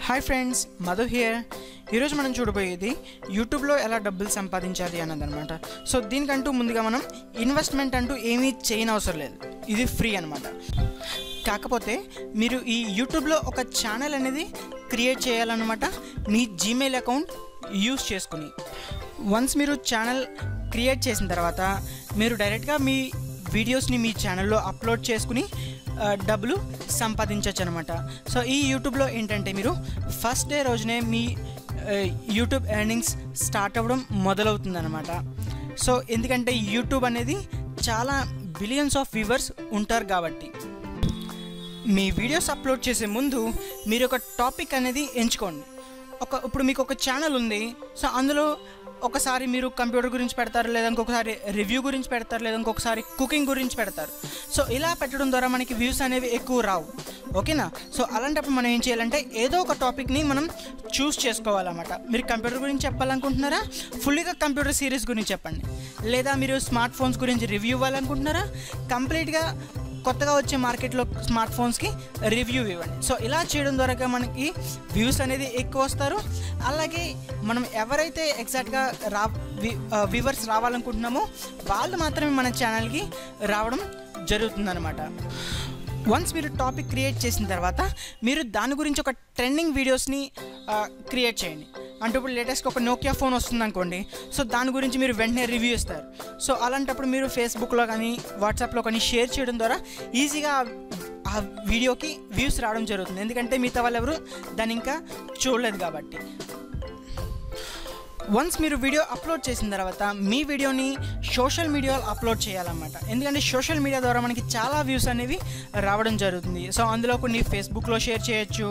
Hi friends Madhu here ఈరోజు మనం చూడబోయేది యూట్యూబ్లో ఎలా డబ్బులు సంపాదించాలి అన్నదన్నమాట సో దీనికంటూ ముందుగా మనం ఇన్వెస్ట్మెంట్ అంటూ ఏమీ చేయనవసరం లేదు ఇది ఫ్రీ అనమాట కాకపోతే మీరు ఈ యూట్యూబ్లో ఒక ఛానల్ అనేది క్రియేట్ చేయాలన్నమాట మీ జీమెయిల్ అకౌంట్ యూస్ చేసుకుని వన్స్ మీరు ఛానల్ క్రియేట్ చేసిన తర్వాత మీరు డైరెక్ట్గా మీ వీడియోస్ని మీ ఛానల్లో అప్లోడ్ చేసుకుని ఆ, డబ్బులు సంపాదించవచ్చు అనమాట సో ఈ యూట్యూబ్లో ఏంటంటే మీరు ఫస్ట్ డే రోజునే మీ ఆ, యూట్యూబ్ ఎర్నింగ్స్ స్టార్ట్ అవ్వడం మొదలవుతుందన్నమాట సో ఎందుకంటే యూట్యూబ్ అనేది చాలా బిలియన్స్ ఆఫ్ వ్యూవర్స్ ఉంటారు కాబట్టి మీ వీడియోస్ అప్లోడ్ చేసే ముందు మీరు ఒక టాపిక్ అనేది ఎంచుకోండి ఒక ఇప్పుడు మీకు ఒక ఛానల్ ఉంది సో అందులో ఒకసారి మీరు కంప్యూటర్ గురించి పెడతారు లేదా ఇంకొకసారి రివ్యూ గురించి పెడతారు లేదా ఇంకొకసారి కుకింగ్ గురించి పెడతారు సో ఇలా పెట్టడం ద్వారా మనకి వ్యూస్ అనేవి ఎక్కువ రావు ఓకేనా సో అలాంటప్పుడు మనం ఏం చేయాలంటే ఏదో ఒక టాపిక్ని మనం చూస్ చేసుకోవాలన్నమాట మీరు కంప్యూటర్ గురించి చెప్పాలనుకుంటున్నారా ఫుల్గా కంప్యూటర్ సిరీస్ గురించి చెప్పండి లేదా మీరు స్మార్ట్ ఫోన్స్ గురించి రివ్యూ ఇవ్వాలనుకుంటున్నారా కంప్లీట్గా కొత్తగా వచ్చే మార్కెట్లో స్మార్ట్ ఫోన్స్కి రివ్యూ ఇవ్వండి సో ఇలా చేయడం ద్వారా మనకి వ్యూస్ అనేది ఎక్కువ వస్తారు అలాగే మనం ఎవరైతే ఎగ్జాక్ట్గా రా వ్యూవర్స్ రావాలనుకుంటున్నామో వాళ్ళు మాత్రమే మన ఛానల్కి రావడం జరుగుతుందన్నమాట వన్స్ మీరు టాపిక్ క్రియేట్ చేసిన తర్వాత మీరు దాని గురించి ఒక ట్రెండింగ్ వీడియోస్ని క్రియేట్ చేయండి అంటే ఇప్పుడు లేటెస్ట్గా ఒక నోకియా ఫోన్ వస్తుంది అనుకోండి సో దాని గురించి మీరు వెంటనే రివ్యూ ఇస్తారు సో అలాంటప్పుడు మీరు ఫేస్బుక్లో కానీ వాట్సాప్లో కానీ షేర్ చేయడం ద్వారా ఈజీగా ఆ వీడియోకి వ్యూస్ రావడం జరుగుతుంది ఎందుకంటే మిగతా వాళ్ళు ఎవరు దాన్ని ఇంకా చూడలేదు కాబట్టి వన్స్ మీరు వీడియో అప్లోడ్ చేసిన తర్వాత మీ వీడియోని సోషల్ మీడియాలో అప్లోడ్ చేయాలన్నమాట ఎందుకంటే సోషల్ మీడియా ద్వారా మనకి చాలా వ్యూస్ అనేవి రావడం జరుగుతుంది సో అందులో కొన్ని ఫేస్బుక్లో షేర్ చేయొచ్చు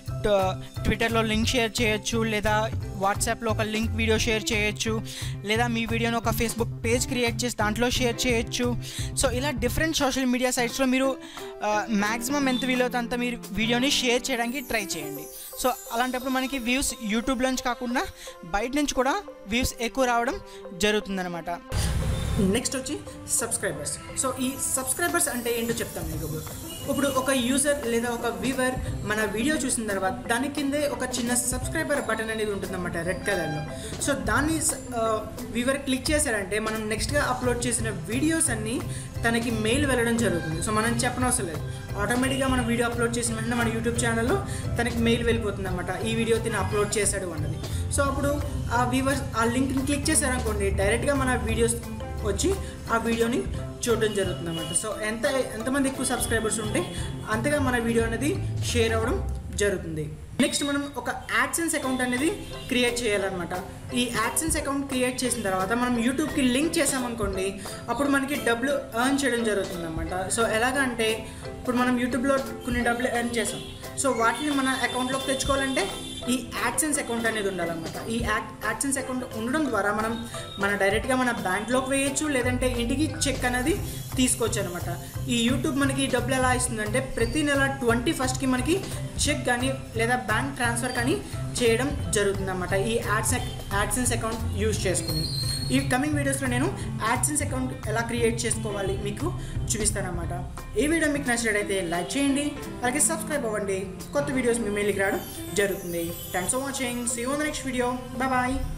ట- ట్విట్టర్లో లింక్ షేర్ చేయొచ్చు లేదా వాట్సాప్లో ఒక లింక్ వీడియో షేర్ చేయొచ్చు లేదా మీ వీడియోని ఒక ఫేస్బుక్ పేజ్ క్రియేట్ చేసి దాంట్లో షేర్ చేయొచ్చు సో ఇలా డిఫరెంట్ సోషల్ మీడియా సైట్స్లో మీరు మ్యాక్సిమం ఎంత వీలవుతే అంత మీరు వీడియోని షేర్ చేయడానికి ట్రై చేయండి సో అలాంటప్పుడు మనకి వ్యూస్ యూట్యూబ్లో నుంచి కాకుండా బయట నుంచి కూడా వ్యూస్ ఎక్కువ రావడం జరుగుతుందన్నమాట నెక్స్ట్ వచ్చి సబ్స్క్రైబర్స్ సో ఈ సబ్స్క్రైబర్స్ అంటే ఏంటో చెప్తాను మీకు ఇప్పుడు. ఇప్పుడు ఒక యూజర్ లేదా ఒక వ్యూవర్ మన వీడియో చూసిన తర్వాత దాని కిందే ఒక చిన్న సబ్స్క్రైబర్ బటన్ అనేది ఉంటుందన్నమాట రెడ్ కలర్లో సో దాన్ని వ్యూవర్ క్లిక్ చేశారంటే మనం నెక్స్ట్గా అప్లోడ్ చేసిన వీడియోస్ అన్నీ తనకి మెయిల్ వెళ్ళడం జరుగుతుంది సో మనం చెప్పనవసరం లేదు ఆటోమేటిక్గా మన వీడియో అప్లోడ్ చేసిన వెంటనే మన యూట్యూబ్ ఛానల్లో తనకి మెయిల్ వెళ్ళిపోతుంది అనమాట ఈ వీడియో తిని అప్లోడ్ చేశాడు అన్నది సో అప్పుడు ఆ వ్యూవర్స్ ఆ లింక్ని క్లిక్ చేశారనుకోండి డైరెక్ట్గా మన వీడియోస్ వచ్చి ఆ వీడియోని చూడడం జరుగుతుంది అనమాట సో ఎంత ఎంతమంది ఎక్కువ సబ్స్క్రైబర్స్ ఉంటే అంతగా మన వీడియో అనేది షేర్ అవ్వడం జరుగుతుంది నెక్స్ట్ మనం ఒక యాడ్సెన్స్ అకౌంట్ అనేది క్రియేట్ చేయాలన్నమాట ఈ యాడ్సెన్స్ అకౌంట్ క్రియేట్ చేసిన తర్వాత మనం యూట్యూబ్కి లింక్ చేసామనుకోండి అప్పుడు మనకి డబ్బులు ఎర్న్ చేయడం జరుగుతుంది అనమాట సో ఎలాగంటే ఇప్పుడు మనం యూట్యూబ్లో కొన్ని డబ్బులు ఎర్న్ చేసాం సో వాటిని మన అకౌంట్లోకి తెచ్చుకోవాలంటే ఈ యాడ్సెన్స్ అకౌంట్ అనేది ఉండాలన్నమాట ఈ యాడ్ యాడ్సెన్స్ అకౌంట్ ఉండడం ద్వారా మనం మన డైరెక్ట్గా మన బ్యాంక్లోకి వేయచ్చు లేదంటే ఇంటికి చెక్ అనేది తీసుకోవచ్చు అనమాట ఈ యూట్యూబ్ మనకి డబ్బులు ఎలా ఇస్తుందంటే ప్రతి నెల ట్వంటీ ఫస్ట్కి మనకి చెక్ కానీ లేదా బ్యాంక్ ట్రాన్స్ఫర్ కానీ చేయడం జరుగుతుందన్నమాట ఈ యాడ్స్ యాడ్సెన్స్ అకౌంట్ యూజ్ చేసుకుని ఈ కమింగ్ వీడియోస్లో నేను యాడ్సెన్స్ అకౌంట్ ఎలా క్రియేట్ చేసుకోవాలి మీకు చూపిస్తానమాట ఈ వీడియో మీకు నచ్చినట్టయితే లైక్ చేయండి అలాగే సబ్స్క్రైబ్ అవ్వండి కొత్త వీడియోస్ మీ మెయిల్కి రావడం జరుగుతుంది thanks for watching see one next video bye bye